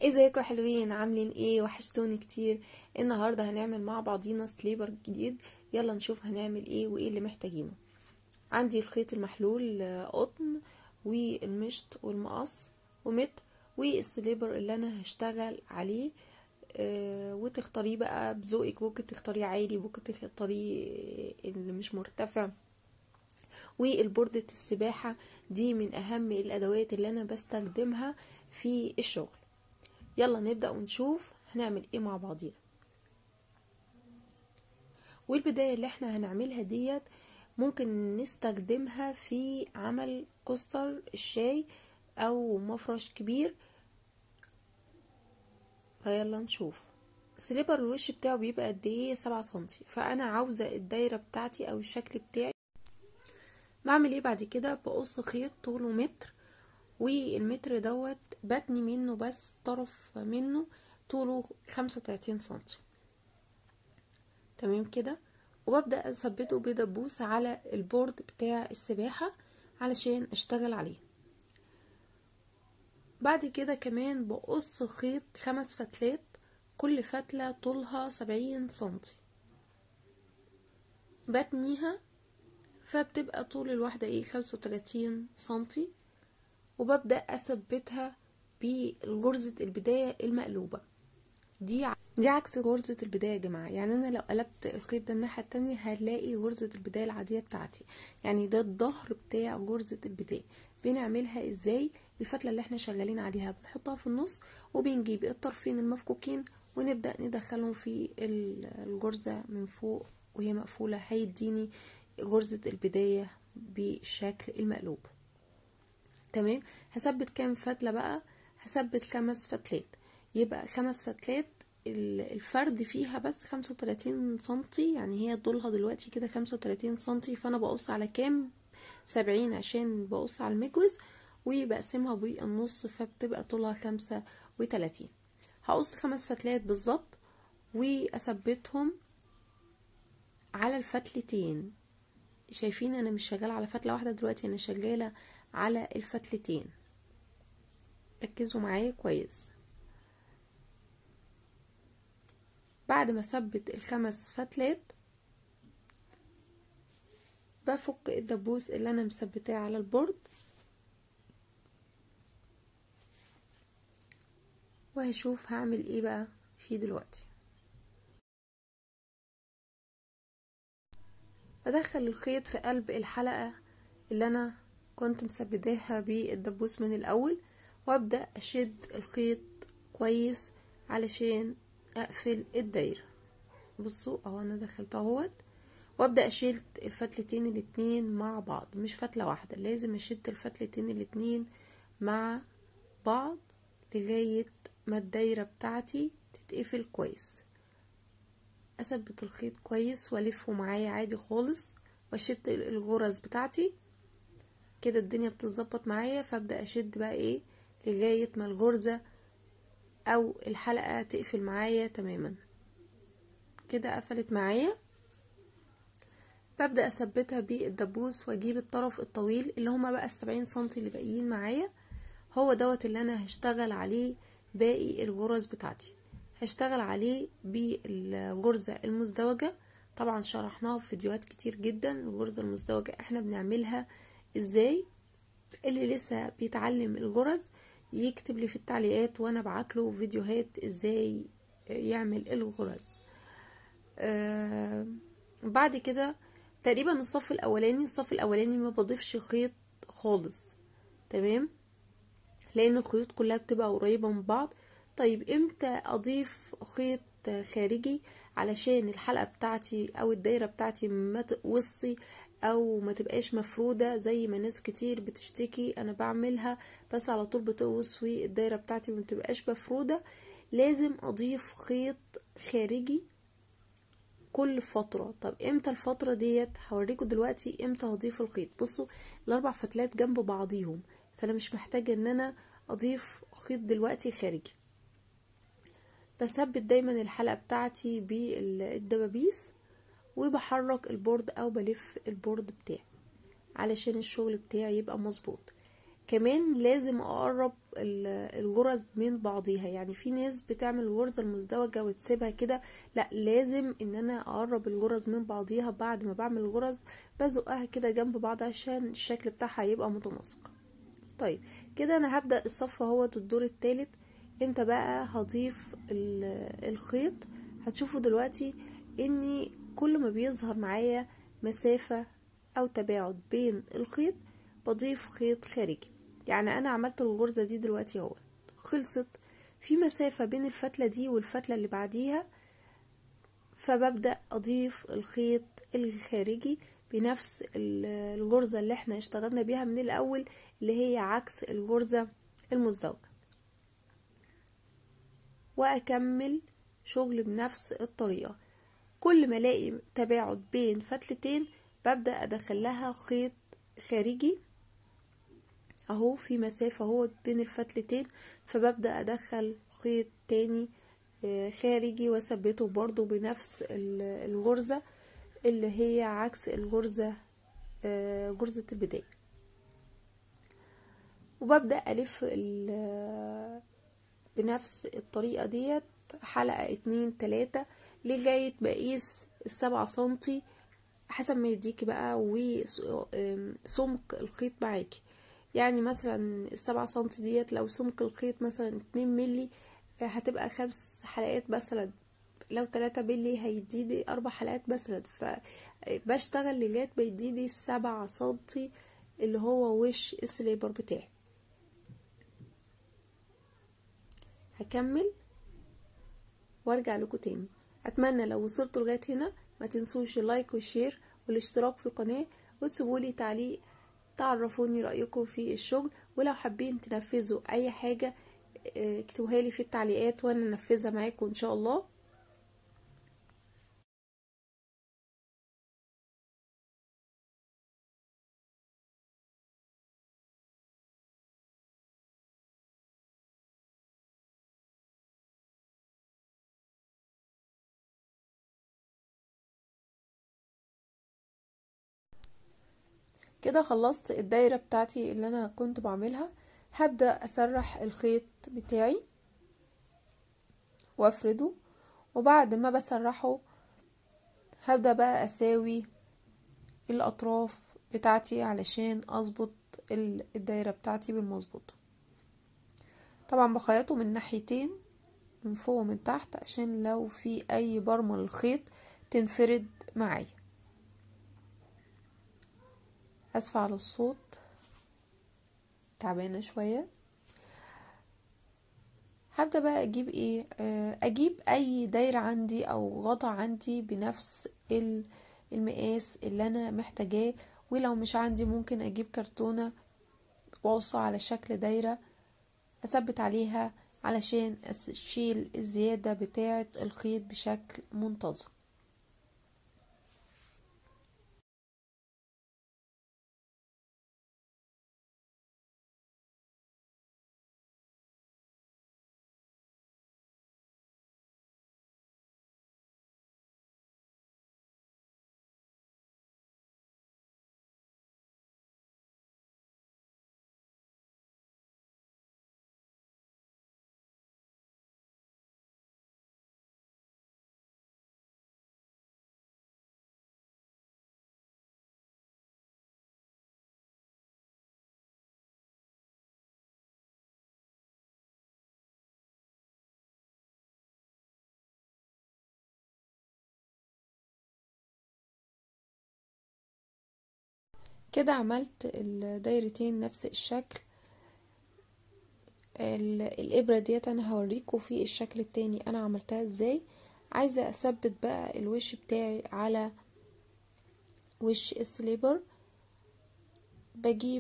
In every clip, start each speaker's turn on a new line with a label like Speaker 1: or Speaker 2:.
Speaker 1: ازيكم يا حلوين عاملين ايه وحشتوني كتير النهارده هنعمل مع بعضينا سليبر جديد يلا نشوف هنعمل ايه وايه اللي محتاجينه عندي الخيط المحلول آه، قطن والمشط والمقص ومتر والسليبر اللي انا هشتغل عليه آه وتختاريه بقى بذوقك ممكن تختاريه عادي ممكن تختاريه اللي مش مرتفع والبوردة السباحة دي من أهم الأدوات اللي أنا بستخدمها في الشغل يلا نبدأ ونشوف هنعمل ايه مع بعضينا والبداية اللي احنا هنعملها ديت ممكن نستخدمها في عمل كوستر الشاي او مفرش كبير فيلا نشوف سليبر الوش بتاعه بيبقى قد ايه سبعة سنتي فانا عاوزة الدايرة بتاعتي او الشكل بتاعي بعمل ايه بعد كده بقص خيط طوله متر والمتر دوت بتني منه بس طرف منه طوله خمسة وتلاتين سنتي تمام كده وببدأ أثبته بدبوس على البورد بتاع السباحة علشان أشتغل عليه بعد كده كمان بقص خيط خمس فتلات كل فتلة طولها سبعين سنتي بتنيها فبتبقى طول الواحدة ايه خمسة وتلاتين سنتي وببدأ أثبتها بغرزة البداية المقلوبة دي ع- دي عكس غرزة البداية يا جماعة يعني أنا لو قلبت الخيط ده الناحية التانية هنلاقي غرزة البداية العادية بتاعتي يعني ده الظهر بتاع غرزة البداية بنعملها ازاي الفتلة اللي احنا شغالين عليها بنحطها في النص وبنجيب الطرفين المفكوكين ونبدأ ندخلهم في ال- الغرزة من فوق وهي مقفولة هيديني غرزة البداية بالشكل المقلوب تمام هثبت كام فتلة بقى هثبت خمس فتلات يبقى خمس فتلات ال- الفرد فيها بس خمسة وتلاتين سنتي يعني هي طولها دلوقتي كده خمسة وتلاتين سنتي فانا بقص على كام سبعين عشان بقص على المجوز وبقسمها بالنص فبتبقى طولها خمسة وتلاتين هقص خمس فتلات بالظبط واثبتهم على الفتلتين شايفين انا مش شغاله على فتله واحده دلوقتي انا شغاله على الفتلتين ركزوا معايا كويس بعد ما اثبت الخمس فتلات بفك الدبوس اللي انا مثبتاه على البورد وهشوف هعمل ايه بقى فيه دلوقتي بدخل الخيط في قلب الحلقة اللي انا كنت مثبتاها بالدبوس من الاول وابدأ اشد الخيط كويس علشان اقفل الدايرة بصوا اهو انا دخلت اهوت وابدأ اشد الفتلتين الاتنين مع بعض مش فتلة واحدة لازم اشد الفتلتين الاتنين مع بعض لغاية ما الدايرة بتاعتي تتقفل كويس اثبت الخيط كويس والفه معايا عادي خالص واشد الغرز بتاعتي كده الدنيا بتتظبط معايا فابدا اشد بقى ايه لغايه ما الغرزه او الحلقه تقفل معايا تماما كده قفلت معايا ببدا اثبتها بالدبوس واجيب الطرف الطويل اللي هما بقى السبعين سنتي اللي باقيين معايا هو دوت اللي انا هشتغل عليه باقي الغرز بتاعتي هشتغل عليه بالغرزة المزدوجة طبعا شرحناها في فيديوهات كتير جدا الغرزة المزدوجة احنا بنعملها ازاي اللي لسه بيتعلم الغرز يكتب لي في التعليقات وانا ابعت له فيديوهات ازاي يعمل الغرز آه بعد كده تقريبا الصف الاولاني الصف الاولاني ما بضيفش خيط خالص تمام لان الخيوط كلها بتبقى قريبة من بعض طيب امتى اضيف خيط خارجي علشان الحلقة بتاعتي او الدايرة بتاعتي ما تقوصي او ما تبقاش مفرودة زي ما ناس كتير بتشتكي انا بعملها بس على طول بتقوص والدايرة بتاعتي ما بتبقاش مفرودة لازم اضيف خيط خارجي كل فترة طب امتى الفترة ديت هوريكم دلوقتي امتى هضيف الخيط بصوا الاربع فتلات جنب بعضيهم فانا مش محتاجة ان انا اضيف خيط دلوقتي خارجي بثبت دايما الحلقة بتاعتي بالدبابيس وبحرك البورد او بلف البورد بتاعي علشان الشغل بتاعي يبقى مظبوط كمان لازم اقرب الغرز من بعضيها يعني في ناس بتعمل الغرزة المزدوجة وتسيبها كده لا لازم ان انا اقرب الغرز من بعضيها بعد ما بعمل الغرز بزقها كده جنب بعض عشان الشكل بتاعها يبقى متناسق طيب كده انا هبدأ الصف اهوت الدور التالت امتى بقى هضيف الخيط هتشوفوا دلوقتي اني كل ما بيظهر معايا مسافة او تباعد بين الخيط بضيف خيط خارجي يعني انا عملت الغرزة دي دلوقتي اهو خلصت في مسافة بين الفتلة دي والفتلة اللي بعديها فببدأ اضيف الخيط الخارجي بنفس الغرزة اللي احنا اشتغلنا بيها من الاول اللي هي عكس الغرزة المزدوجة واكمل شغل بنفس الطريقة كل ما الاقي تباعد بين فتلتين ببدأ ادخلها خيط خارجي اهو في مسافة اهو بين الفتلتين فببدأ ادخل خيط تاني خارجي واثبته برضو بنفس الغرزة اللي هي عكس الغرزة غرزة البداية وببدأ ألف بنفس الطريقة ديت حلقة اتنين تلاتة لغاية بقيس السبعة سنتي حسب ما يديكي بقى وسمك الخيط معاكي يعني مثلا السبعة سنتي ديت لو سمك الخيط مثلا اتنين ملي هتبقى خمس حلقات مثلا لو تلاتة ملي هيديني أربع حلقات مثلا فبشتغل لغاية ما يديني سبعة سنتي اللي هو وش السليبر بتاعي هكمل وارجع لكم تاني اتمنى لو وصلتوا لغايه هنا ما تنسوش اللايك والشير والاشتراك في القناه وتسيبولي تعليق تعرفوني رايكم في الشغل ولو حابين تنفذوا اي حاجه اكتبوها لي في التعليقات وانا انفذها معاكم ان شاء الله كده خلصت الدايرة بتاعتي اللي انا كنت بعملها هبدأ اسرح الخيط بتاعي وافرده وبعد ما بسرحه هبدأ بقى اساوي الاطراف بتاعتي علشان اظبط الدايرة بتاعتي بالمظبوط طبعا بخيطه من ناحيتين من فوق ومن تحت عشان لو في اي برمة للخيط تنفرد معايا اسفة على الصوت تعبانة شوية هبدأ بقى اجيب ايه اجيب اي دايرة عندي او غطا عندي بنفس المقاس اللي انا محتاجاه ولو مش عندي ممكن اجيب كرتونة واقصها على شكل دايرة اثبت عليها علشان اشيل الزيادة بتاعة الخيط بشكل منتظم كده عملت الدايرتين نفس الشكل الابرة ديت انا هوريكم في الشكل التاني انا عملتها ازاي عايزة اثبت بقى الوش بتاعي على وش السليبر بجيب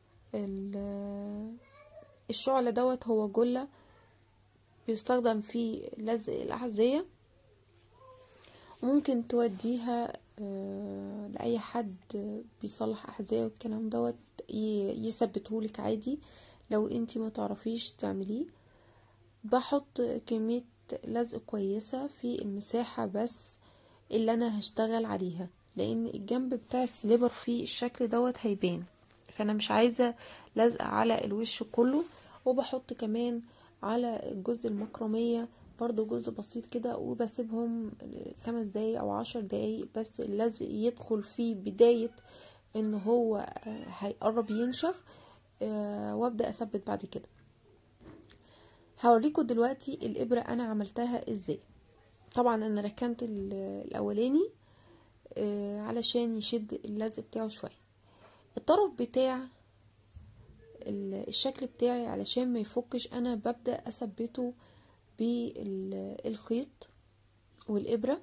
Speaker 1: الشعلة دوت هو جلة بيستخدم في لزق الأحذية وممكن توديها لأي حد بيصلح أحذية والكلام دوت يثبتهولك عادي لو انتي ما تعرفيش تعمليه بحط كمية لزق كويسة في المساحة بس اللي انا هشتغل عليها لان الجنب بتاع السليبر في الشكل دوت هيبان فانا مش عايزة لزق على الوش كله وبحط كمان على الجزء المكرمية برضو جزء بسيط كده وبسيبهم خمس دقايق او عشر دقايق بس اللزق يدخل في بداية ان هو هيقرب ينشف وابدأ اثبت بعد كده هوريكم دلوقتي الابرة انا عملتها ازاي طبعا انا ركنت الاولاني علشان يشد اللزق بتاعه شوية الطرف بتاع الشكل بتاعي علشان ما يفكش انا ببدأ اثبته بالخيط والإبرة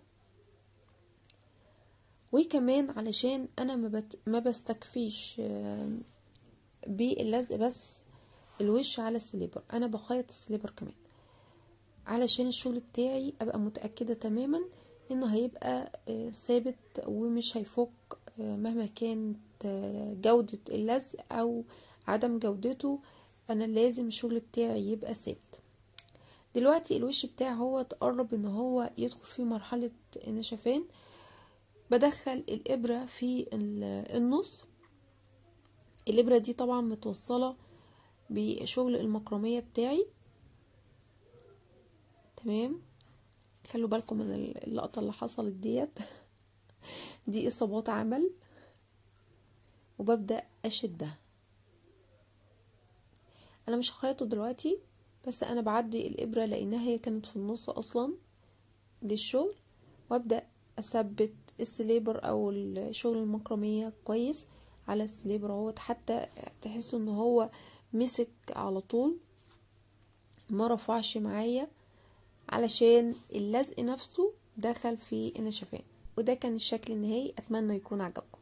Speaker 1: وكمان علشان انا ما, بت... ما بستكفيش باللزق بس الوش على السليبر انا بخيط السليبر كمان علشان الشغل بتاعي ابقى متأكدة تماما انه هيبقى ثابت ومش هيفك مهما كانت جودة اللزق او عدم جودته انا لازم الشغل بتاعي يبقى ثابت دلوقتي الوش بتاعي هو تقرب ان هو يدخل في مرحلة النشفان بدخل الابرة في النص الابرة دي طبعا متوصلة بشغل المكرمية بتاعي تمام خلوا بالكم من اللقطة اللي حصلت ديت دي اصابات عمل وببدأ اشدها انا مش هخيطه دلوقتي بس انا بعدي الابرة لانها هي كانت في النص اصلا للشغل وابدأ اثبت السليبر او الشغل المكرمية كويس على السليبر اهوت حتى تحسوا ان هو مسك على طول ما رفعش معايا علشان اللزق نفسه دخل في النشفان وده كان الشكل النهائي اتمنى يكون عجبكم